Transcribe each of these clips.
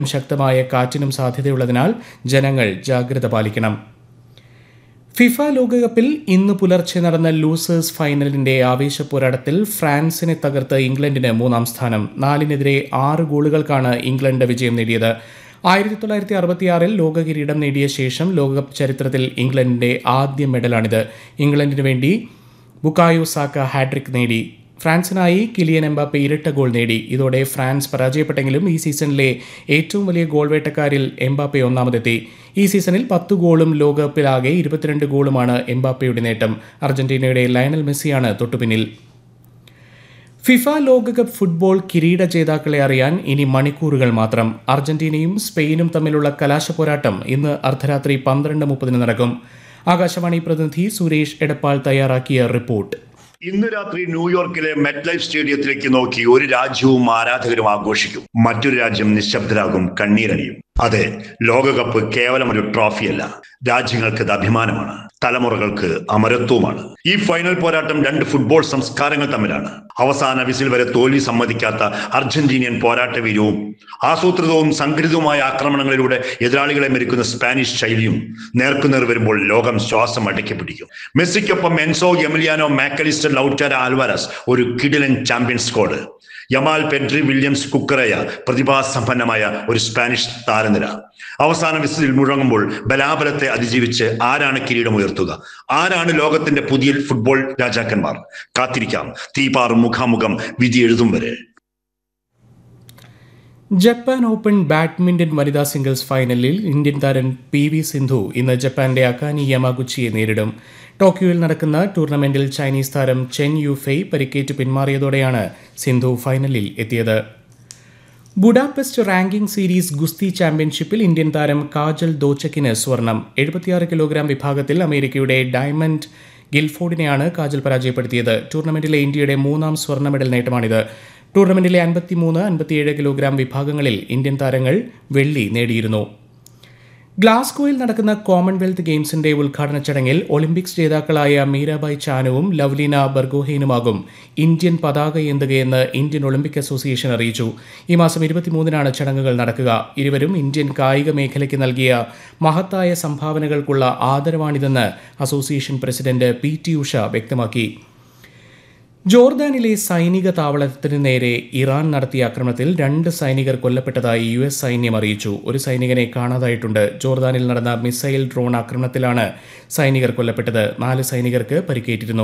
ശക്തമായ കാറ്റിനും സാധ്യതയുള്ളതിനാൽ ജനങ്ങൾ ജാഗ്രത പാലിക്കണം ഫിഫ ലോകകപ്പിൽ ഇന്ന് പുലർച്ചെ നടന്ന ലൂസേഴ്സ് ഫൈനലിന്റെ ആവേശ പോരാട്ടത്തിൽ ഫ്രാൻസിനെ തകർത്ത് ഇംഗ്ലണ്ടിന് മൂന്നാം സ്ഥാനം നാലിനെതിരെ ആറ് ഗോളുകൾക്കാണ് ഇംഗ്ലണ്ട് വിജയം നേടിയത് ആയിരത്തി തൊള്ളായിരത്തി അറുപത്തിയാറിൽ ലോക കിരീടം നേടിയ ശേഷം ലോകകപ്പ് ചരിത്രത്തിൽ ഇംഗ്ലണ്ടിന്റെ ആദ്യ മെഡലാണിത് ഇംഗ്ലണ്ടിന് വേണ്ടി ബുക്കായോ സാക്ക ഹാട്രിക് നേടി ഫ്രാൻസിനായി കിലിയൻ എംബാപ്പെ ഇരട്ട ഗോൾ നേടി ഇതോടെ ഫ്രാൻസ് പരാജയപ്പെട്ടെങ്കിലും ഈ സീസണിലെ ഏറ്റവും വലിയ ഗോൾ വേട്ടക്കാരിൽ എംബാപ്പെ ഒന്നാമതെത്തി ഈ സീസണിൽ പത്ത് ഗോളും ലോകകപ്പിലാകെ ഇരുപത്തിരണ്ട് ഗോളുമാണ് എംബാപ്പയുടെ നേട്ടം അർജന്റീനയുടെ ലയണൽ മെസ്സിയാണ് തൊട്ടുപിന്നിൽ ഫിഫ ലോകകപ്പ് ഫുട്ബോൾ കിരീട ജേതാക്കളെ അറിയാൻ ഇനി മണിക്കൂറുകൾ മാത്രം അർജന്റീനയും സ്പെയിനും തമ്മിലുള്ള കലാശ പോരാട്ടം ഇന്ന് അർദ്ധരാത്രി പന്ത്രണ്ട് മുപ്പതിന് നടക്കും ആകാശവാണി പ്രതിനിധി സുരേഷ് എടപ്പാൾ തയ്യാറാക്കിയ റിപ്പോർട്ട് ഇന്ന് രാത്രി ന്യൂയോർക്കിലെ മെറ്റ് ലൈഫ് സ്റ്റേഡിയത്തിലേക്ക് നോക്കി ഒരു രാജ്യവും ആരാധകരും ആഘോഷിക്കും മറ്റൊരു രാജ്യം നിശബ്ദരാകും കണ്ണീരണിയും അതെ ലോകകപ്പ് കേവലം ഒരു ട്രോഫിയല്ല രാജ്യങ്ങൾക്ക് അത് അഭിമാനമാണ് തലമുറകൾക്ക് അമരത്വമാണ് ഈ ഫൈനൽ പോരാട്ടം രണ്ട് ഫുട്ബോൾ സംസ്കാരങ്ങൾ തമ്മിലാണ് അവസാന വിസിൽ വരെ തോൽവി സമ്മതിക്കാത്ത അർജന്റീനിയൻ പോരാട്ടവീര്യവും ആസൂത്രിതവും സംഘടിതവുമായ ആക്രമണങ്ങളിലൂടെ എതിരാളികളെ മെരുക്കുന്ന സ്പാനിഷ് ശൈലിയും നേർക്കുനേർ വരുമ്പോൾ ലോകം ശ്വാസം അടക്കി പിടിക്കും മെസ്സിക്കൊപ്പം Enzo Emiliano Mac Allister Lautaro Alvarez ഒരു കിഡിലൻ champion squad Yamal Pedri Williams Cucurella പ്രതിഭാസമ്പന്നമായ ഒരു സ്പാനിഷ് താരനിര അവസാന വിസിൽ മുഴങ്ങുമ്പോൾ ബലാബലത്തെ അതിജീവിച്ച് ആരാണ് കിരീടം ഉയർത്തുക ആരാണ് ലോകത്തിന്റെ പുതിയ ഫുട്ബോൾ രാജാക്കന്മാർ കാത്തിരിക്കാം തീപാറും മുഖാമുഖം വിധി എഴുതും വരെ ജപ്പാൻ ഓപ്പൺ ബാഡ്മിന്റൺ വനിതാ സിംഗിൾസ് ഫൈനലിൽ ഇന്ത്യൻ താരം പി വി സിന്ധു ഇന്ന് ജപ്പാന്റെ അക്കാനി യമാഗുച്ചിയെ നേരിടും ടോക്കിയോയിൽ നടക്കുന്ന ടൂർണമെന്റിൽ ചൈനീസ് താരം ചെൻ യുഫെയ് പരിക്കേറ്റ് പിന്മാറിയതോടെയാണ് സിന്ധു ഫൈനലിൽ എത്തിയത് ബുഡാപെസ്റ്റ് റാങ്കിംഗ് സീരീസ് ഗുസ്തി ചാമ്പ്യൻഷിപ്പിൽ ഇന്ത്യൻ താരം കാജൽ ദോച്ചക്കിന് സ്വർണം എഴുപത്തിയാറ് കിലോഗ്രാം വിഭാഗത്തിൽ അമേരിക്കയുടെ ഡയമണ്ട് ഗിൽഫോർഡിനെയാണ് കാജൽ പരാജയപ്പെടുത്തിയത് ടൂർണമെന്റിലെ ഇന്ത്യയുടെ മൂന്നാം സ്വർണ്ണ മെഡൽ നേട്ടമാണിത് ടൂർണമെന്റിലെ അൻപത്തിമൂന്ന് അൻപത്തിയേഴ് കിലോഗ്രാം വിഭാഗങ്ങളിൽ ഇന്ത്യൻ താരങ്ങൾ വെള്ളി നേടിയിരുന്നു ഗ്ലാസ്ഗോയിൽ നടക്കുന്ന കോമൺവെൽത്ത് ഗെയിംസിന്റെ ഉദ്ഘാടന ചടങ്ങിൽ ഒളിമ്പിക്സ് ജേതാക്കളായ മീരാബായ് ചാനുവും ലവ്ലീന ബർഗോഹെയിനുമാകും ഇന്ത്യൻ പതാക ഏന്തുകയെന്ന് ഇന്ത്യൻ ഒളിമ്പിക് അസോസിയേഷൻ അറിയിച്ചു ഈ മാസം ഇരുപത്തിമൂന്നിനാണ് ചടങ്ങുകൾ നടക്കുക ഇരുവരും ഇന്ത്യൻ കായിക മേഖലയ്ക്ക് നൽകിയ മഹത്തായ സംഭാവനകൾക്കുള്ള ആദരവാണിതെന്ന് association president P T Usha വ്യക്തമാക്കി ജോർദാനിലെ സൈനിക താവളത്തിന് നേരെ ഇറാൻ നടത്തിയ ആക്രമണത്തിൽ രണ്ട് സൈനികർ കൊല്ലപ്പെട്ടതായി യു എസ് സൈന്യം അറിയിച്ചു ഒരു സൈനികനെ കാണാതായിട്ടുണ്ട് ജോർദാനിൽ നടന്ന മിസൈൽ ഡ്രോൺ ആക്രമണത്തിലാണ് സൈനികർ കൊല്ലപ്പെട്ടത് നാല് സൈനികർക്ക് പരിക്കേറ്റിരുന്നു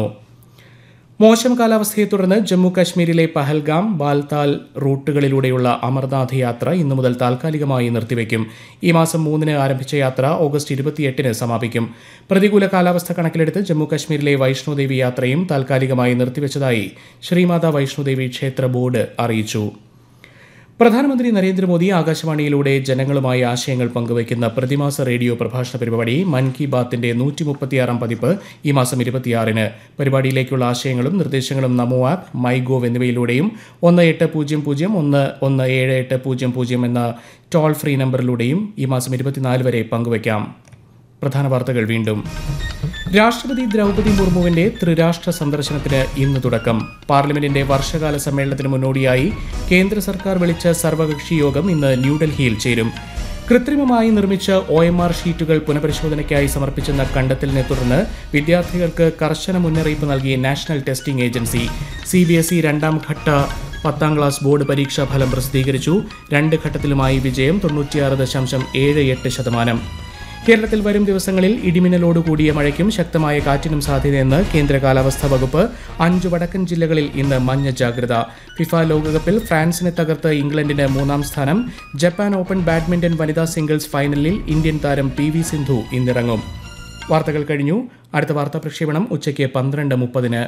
മോശം കാലാവസ്ഥയെ തുടർന്ന് ജമ്മു കാശ്മീരിലെ പഹൽഗാം ബാൽതാൽ റൂട്ടുകളിലൂടെയുള്ള അമർനാഥ് യാത്ര ഇന്നു മുതൽ താൽക്കാലികമായി നിർത്തിവെക്കും ഈ മാസം മൂന്നിന് ആരംഭിച്ച യാത്ര ഓഗസ്റ്റ് ഇരുപത്തിയെട്ടിന് സമാപിക്കും പ്രതികൂല കാലാവസ്ഥ കണക്കിലെടുത്ത് ജമ്മു കാശ്മീരിലെ വൈഷ്ണോദേവി യാത്രയും താൽക്കാലികമായി നിർത്തിവെച്ചതായി ശ്രീമാതാ വൈഷ്ണോദേവി ക്ഷേത്ര ബോർഡ് അറിയിച്ചു പ്രധാനമന്ത്രി നരേന്ദ്രമോദി ആകാശവാണിയിലൂടെ ജനങ്ങളുമായി ആശയങ്ങൾ പങ്കുവയ്ക്കുന്ന പ്രതിമാസ റേഡിയോ പ്രഭാഷണ പരിപാടി മൻ കി ബാത്തിന്റെ നൂറ്റി മുപ്പത്തിയാറാം പതിപ്പ് ഈ മാസം ഇരുപത്തിയാറിന് പരിപാടിയിലേക്കുള്ള ആശയങ്ങളും നിർദ്ദേശങ്ങളും നമോ ആപ്പ് മൈ ഗോവ് എന്നിവയിലൂടെയും ഒന്ന് എട്ട് പൂജ്യം പൂജ്യം ഒന്ന് ഒന്ന് ഏഴ് എട്ട് പൂജ്യം പൂജ്യം എന്ന ടോൾ ഫ്രീ നമ്പറിലൂടെയും ഈ മാസം ഇരുപത്തിനാല് വരെ പങ്കുവയ്ക്കാം പ്രധാന വാർത്തകൾ വീണ്ടും രാഷ്ട്രപതി ദ്രൗപദി മുർമുവിന്റെ ത്രിരാഷ്ട്ര സന്ദർശനത്തിന് ഇന്ന് തുടക്കം പാർലമെന്റിന്റെ വർഷകാല സമ്മേളനത്തിന് മുന്നോടിയായി കേന്ദ്ര സർക്കാർ വിളിച്ച സർവകക്ഷി യോഗം ഇന്ന് ന്യൂഡൽഹിയിൽ ചേരും കൃത്രിമമായി നിർമ്മിച്ച ഒ എം ആർ ഷീറ്റുകൾ പുനഃപരിശോധനയ്ക്കായി സമർപ്പിച്ചെന്ന കണ്ടെത്തലിനെ തുടർന്ന് വിദ്യാർത്ഥികൾക്ക് കർശന മുന്നറിയിപ്പ് നൽകി national testing agency C B S E രണ്ടാം ഘട്ട പത്താം ക്ലാസ് ബോർഡ് പരീക്ഷാ ഫലം പ്രസിദ്ധീകരിച്ചു രണ്ട് ഘട്ടത്തിലുമായി വിജയം തൊണ്ണൂറ്റിയാറ് ദശാംശം ഏഴ് എട്ട് ശതമാനം കേരളത്തിൽ വരും ദിവസങ്ങളിൽ ഇടിമിന്നലോട് കൂടിയ മഴയ്ക്കും ശക്തമായ കാറ്റിനും സാധ്യതയെന്ന് കേന്ദ്ര കാലാവസ്ഥാ വകുപ്പ് അഞ്ച് വടക്കൻ ജില്ലകളിൽ ഇന്ന് മഞ്ഞ ജാഗ്രത ഫിഫ ലോകകപ്പിൽ ഫ്രാൻസിനെ തകർത്ത് ഇംഗ്ലണ്ടിന് മൂന്നാം സ്ഥാനം ജപ്പാൻ ഓപ്പൺ ബാഡ്മിന്റൺ വനിതാ സിംഗിൾസ് ഫൈനലിൽ ഇന്ത്യൻ താരം പി വി സിന്ധു ഇന്നിറങ്ങും വാർത്തകൾ കഴിഞ്ഞു അടുത്ത വാർത്താ പ്രക്ഷേപണം ഉച്ചയ്ക്ക് പന്ത്രണ്ട് മുപ്പതിന്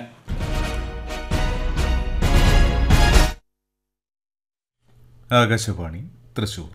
ആകാശവാണി തൃശൂർ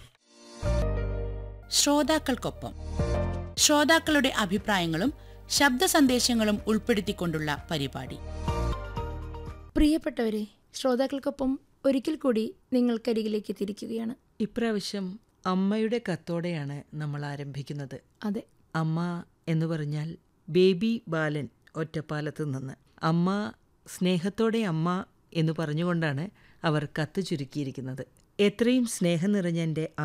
ശ്രോതാക്കൾക്കൊപ്പം ശ്രോതാക്കളുടെ അഭിപ്രായങ്ങളും ശബ്ദ സന്ദേശങ്ങളും ഉൾപ്പെടുത്തിക്കൊണ്ടുള്ള പരിപാടി പ്രിയപ്പെട്ടവരെ ശ്രോതാക്കൾക്കൊപ്പം ഒരിക്കൽ കൂടി നിങ്ങൾക്കരികിലേക്ക് തിരിക്കുകയാണ് ഇപ്രാവശ്യം അമ്മയുടെ കത്തോടെയാണ് നമ്മൾ ആരംഭിക്കുന്നത് അതെ അമ്മ എന്ന് പറഞ്ഞാൽ ബേബി ബാലൻ ഒറ്റപ്പാലത്ത് നിന്ന് അമ്മ സ്നേഹത്തോടെ അമ്മ എന്ന് പറഞ്ഞുകൊണ്ടാണ് അവർ കത്ത് ചുരുക്കിയിരിക്കുന്നത് എത്രയും സ്നേഹം നിറഞ്ഞ എൻ്റെ